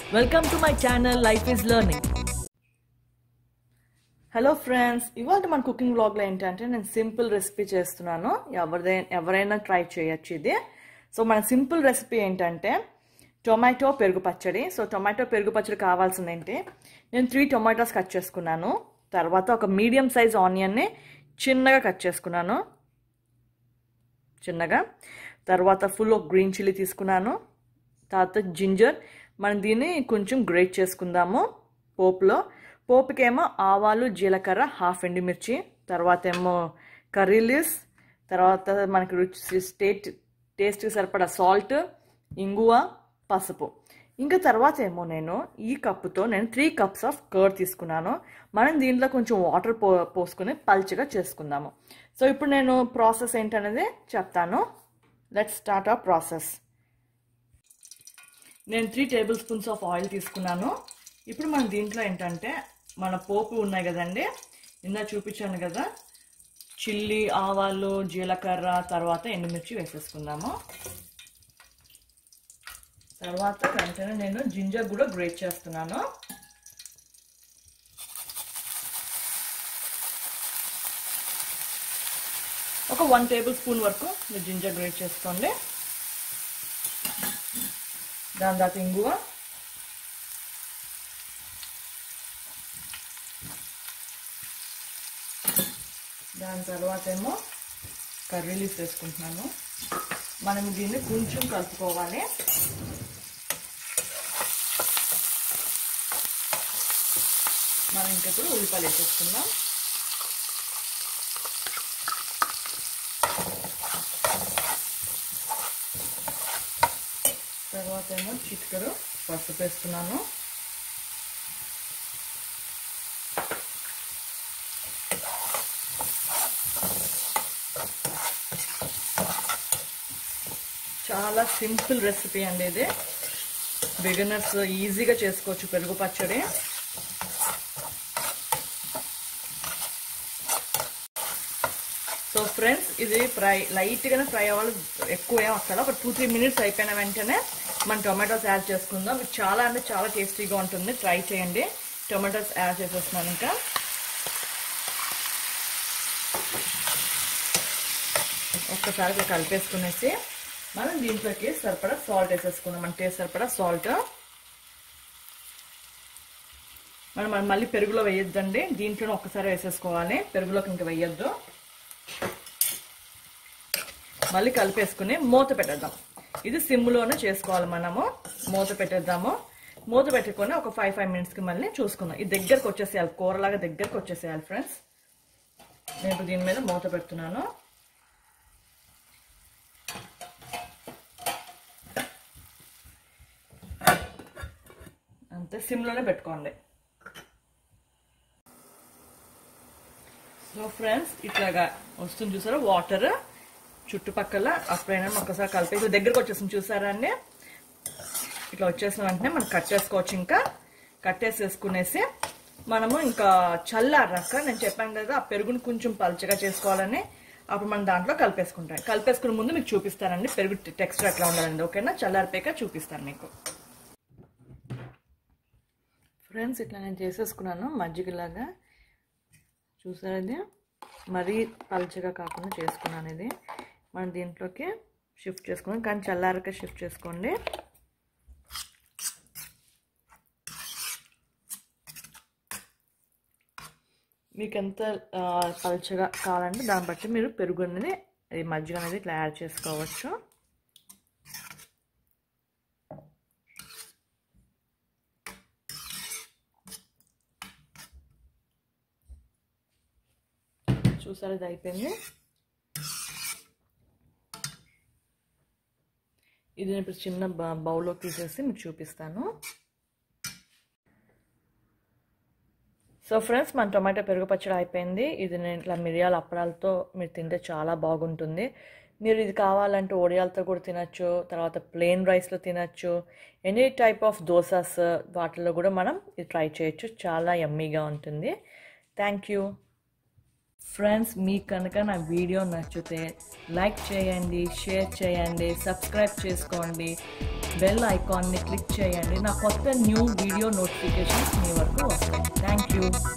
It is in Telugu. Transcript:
welcome to my channel life is learning hello friends ఇవాళ మన కుకింగ్ వ్లాగ్లో ఏంటంటే నేను సింపుల్ రెసిపీ చేస్తున్నాను ఎవరిదైనా ఎవరైనా ట్రై చేయొచ్చు ఇది సో మన సింపుల్ రెసిపీ ఏంటంటే టొమాటో పెరుగు పచ్చడి సో టొమాటో పెరుగు పచ్చడి కావాల్సింది ఏంటి నేను త్రీ టొమాటోస్ కట్ చేసుకున్నాను తర్వాత ఒక మీడియం సైజ్ ఆనియన్ని చిన్నగా కట్ చేసుకున్నాను చిన్నగా తర్వాత ఫుల్ ఒక గ్రీన్ చిల్లీ తీసుకున్నాను తర్వాత జింజర్ మనం దీన్ని కొంచెం గ్రేట్ చేసుకుందాము పోపులో పోపుకేమో ఆవాలు జీలకర్ర హాఫ్ ఎండుమిర్చి తర్వాత ఏమో కర్రీ లీవ్స్ తర్వాత మనకి రుచి స్టేట్ టేస్ట్కి సరిపడా సాల్ట్ ఇంగువ పసుపు ఇంకా తర్వాత ఏమో నేను ఈ కప్పుతో నేను త్రీ కప్స్ ఆఫ్ కర్డ్ తీసుకున్నాను మనం దీంట్లో కొంచెం వాటర్ పో పోసుకుని పల్చగా చేసుకుందాము సో ఇప్పుడు నేను ప్రాసెస్ ఏంటనేది చెప్తాను లెట్ స్టార్ట్ ఆ ప్రాసెస్ నేను three tablespoons of oil తీసుకున్నాను ఇప్పుడు మనం దీంట్లో ఏంటంటే మన పోపు ఉన్నాయి కదండి ఇందా చూపించాను కదా చిల్లీ ఆవాలు జీలకర్ర తర్వాత ఎండుమిర్చి వేసేసుకుందాము తర్వాత వెంటనే నేను జింజర్ కూడా గ్రేట్ చేస్తున్నాను ఒక వన్ టేబుల్ స్పూన్ వరకు మీరు జింజర్ గ్రేట్ చేసుకోండి దాని తర్వాత ఇంగువ దాని తర్వాత ఏమో కర్రీ లీఫ్ వేసుకుంటున్నాను మనం దీన్ని కొంచెం కలుపుకోవాలి మనం ఇంకెప్పుడు ఉల్లిపాయలు వేసేసుకుందాం తర్వాత ఏమో చిటికరు పసుపు వేస్తున్నాను చాలా సింపుల్ రెసిపీ అండి ఇది బిగినర్స్ ఈజీగా చేసుకోవచ్చు పెరుగు పచ్చడి సో ఫ్రెండ్స్ ఇది ఫ్రై లైట్గానే ఫ్రై అవ్వాలి ఎక్కువ ఏం అక్కడ ఒక టూ త్రీ మినిట్స్ అయిపోయిన వెంటనే మనం టొమాటోస్ యాడ్ చేసుకుందాం ఇది చాలా అంటే చాలా టేస్టీగా ఉంటుంది ట్రై చేయండి టొమాటోస్ యాడ్ చేసేస్తున్నాను ఇంకా ఒక్కసారిగా కలిపేసుకునేసి మనం దీంట్లోకి సరిపడా సాల్ట్ వేసేసుకుందాం మన టేస్ట్ సరిపడా సాల్ట్ మనం మనం మళ్ళీ పెరుగులో వేయొద్దండి దీంట్లోనే ఒక్కసారి వేసేసుకోవాలి పెరుగులోకి ఇంకా వేయొద్దు మళ్ళీ కలిపేసుకుని మూత పెట్టేద్దాం ఇది సిమ్లోనే చేసుకోవాలి మనము మూత పెట్టేద్దాము మూత పెట్టుకొని ఒక ఫైవ్ ఫైవ్ మినిట్స్కి మళ్ళీ చూసుకుందాం ఇది దగ్గరకు వచ్చేసేయాలి కూరలాగా దగ్గరకు వచ్చేసేయాలి ఫ్రెండ్స్ నేను దీని మీద మూత పెడుతున్నాను అంతే సిమ్లోనే పెట్టుకోండి సో ఫ్రెండ్స్ ఇట్లాగా వస్తుంది చూసారా వాటర్ చుట్టుపక్కల అప్పుడైనా ఒకసారి కలిపేసి దగ్గరకు వచ్చేసింది చూసారా అండి ఇట్లా వచ్చేసిన వెంటనే మనం కట్ చేసుకోవచ్చు ఇంకా కట్టేసేసుకునేసి మనము ఇంకా చల్లారాక నేను చెప్పాను కదా ఆ పెరుగుని కొంచెం పల్చగా చేసుకోవాలని అప్పుడు మనం దాంట్లో కలిపేసుకుంటాం కలిపేసుకునే ముందు మీకు చూపిస్తానండి పెరుగు టెక్స్చర్ ఎట్లా ఉండాలండి ఓకేనా చల్లారిపోయాక చూపిస్తాను మీకు ఫ్రెండ్స్ ఇట్లా నేను చేసేసుకున్నాను మజ్జిగలాగా చూసారు ఇది మరీ పల్చగా కాకుండా చేసుకున్నాను ఇది మనం దీంట్లోకి షిఫ్ట్ చేసుకున్నాం కానీ చల్లారక షిఫ్ట్ చేసుకోండి మీకు ఎంత పల్చగా కావాలంటే దాన్ని బట్టి మీరు పెరుగు అనేది ఈ మజ్జిగ అనేది ఇట్లా యాడ్ చేసుకోవచ్చు చూసారు ఇది అయిపోయింది ఇది నేను ఇప్పుడు చిన్న బౌల్లో తీసేసి మీకు చూపిస్తాను సో ఫ్రెండ్స్ మన టొమాటో పెరుగు పచ్చడి అయిపోయింది ఇది నేను ఇట్లా మిరియాల అప్పడాలతో మీరు తింటే చాలా బాగుంటుంది మీరు ఇది కావాలంటే ఒడియాలతో కూడా తినచ్చు తర్వాత ప్లెయిన్ రైస్లో తినచ్చు ఎనీ టైప్ ఆఫ్ దోసాస్ వాటిల్లో కూడా మనం ఇది ట్రై చేయొచ్చు చాలా యమ్మీగా ఉంటుంది థ్యాంక్ యూ ఫ్రెండ్స్ మీకు కనుక నా వీడియో నచ్చితే లైక్ చేయండి షేర్ చేయండి సబ్స్క్రైబ్ చేసుకోండి బెల్ ఐకాన్ని క్లిక్ చేయండి నా కొత్త న్యూ వీడియో నోటిఫికేషన్స్ మీ వరకు వస్తాయి థ్యాంక్ యూ